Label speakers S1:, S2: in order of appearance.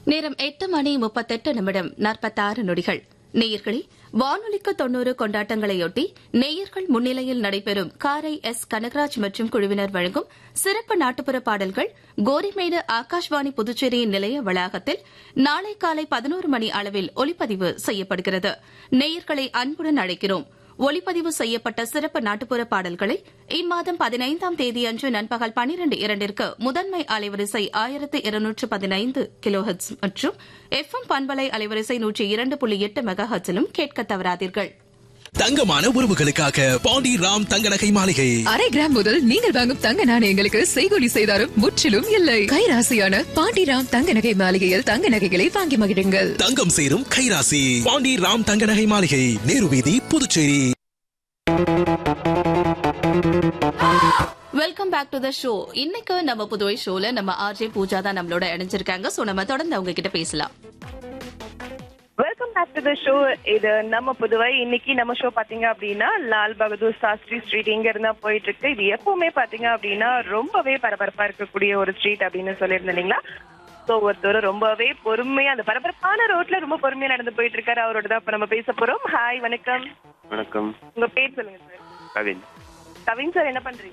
S1: நேரம் எட்டு மணி முப்பத்தெட்டு நிமிடம் நாற்பத்தாறு நொடிகள் நேயர்களே வானொலிக்கு தொன்னூறு கொண்டாட்டங்களையொட்டி நேயர்கள் முன்னிலையில் நடைபெறும் காரை எஸ் கனகராஜ் மற்றும் குழுவினர் வழங்கும் சிறப்பு நாட்டுப்புற பாடல்கள் கோரிமேடு ஆகாஷ்வாணி புதுச்சேரியின் நிலைய வளாகத்தில் நாளை காலை பதினோரு மணி அளவில் ஒலிப்பதிவு செய்யப்படுகிறது நேயர்களை அன்புடன் அழைக்கிறோம் ஒலிப்பதிவு செய்யப்பட்ட சிறப்பு நாட்டுப்புற பாடல்களை இம்மாதம் பதினைந்தாம் தேதியன்று நண்பகல் பனிரண்டு இரண்டிற்கு முதன்மை அலைவரிசை ஆயிரத்து இருநூற்று பதினைந்து கிலோஹெட்ஸ் மற்றும் எஃப் எம் பண்பலை அலைவரிசை நூற்றி இரண்டு புள்ளி எட்டு மெகா ஹெட்ஸிலும் கேட்க தவறாதீர்கள்
S2: தங்கமான உறவுகளுக்காக பாண்டி ராம் தங்க நகை மாளிகை
S3: அரை கிராம் முதல் நீங்கள் வாங்கும் தங்க நாணயங்களுக்கு செய்கூலி செய்தாரும் முற்றிலும் இல்லை கைராசியான பாண்டிராம் தங்க நகை மாளிகையில் தங்க நகைகளை வாங்கி மகிழுங்கள்
S2: தங்கம் சேரும் கைராசி பாண்டி ராம் தங்க நகை மாளிகை நேரு வீதி Puducherry
S1: welcome back to the show இன்னைக்கு நம்ம புதுவை ஷோல நம்ம ஆர்ஜே பூஜா தான் நம்மளோட இணைஞ்சிருக்காங்க சோ நம்ம தொடர்ந்து அவங்க கிட்ட பேசலாம்
S4: welcome back to the show இது நம்ம புதுவை இன்னைக்கு நம்ம ஷோ பாத்தீங்க அப்படின்னா லால் பகதூர் சாஸ்திரி ஸ்ட்ரீட் இங்க இருந்தா போயிட்டு இருக்கு இது எப்பவுமே பாத்தீங்க அப்படின்னா ரொம்பவே பரபரப்பா இருக்கக்கூடிய ஒரு ஸ்ட்ரீட் அப்படின்னு சொல்லியிருந்தேன் இல்லைங்களா ஸோ ஒருத்தர் ரொம்பவே பொறுமையா அந்த பரபரப்பான ரோட்ல ரொம்ப பொறுமையா நடந்து போயிட்டு இருக்காரு அவரோட தான் இப்ப நம்ம பேச போறோம் ஹாய் வணக்கம்
S5: வணக்கம்
S4: உங்க பேர் சொல்லுங்க சார்
S5: கவின்
S4: கவின் சார் என்ன பண்றீங்க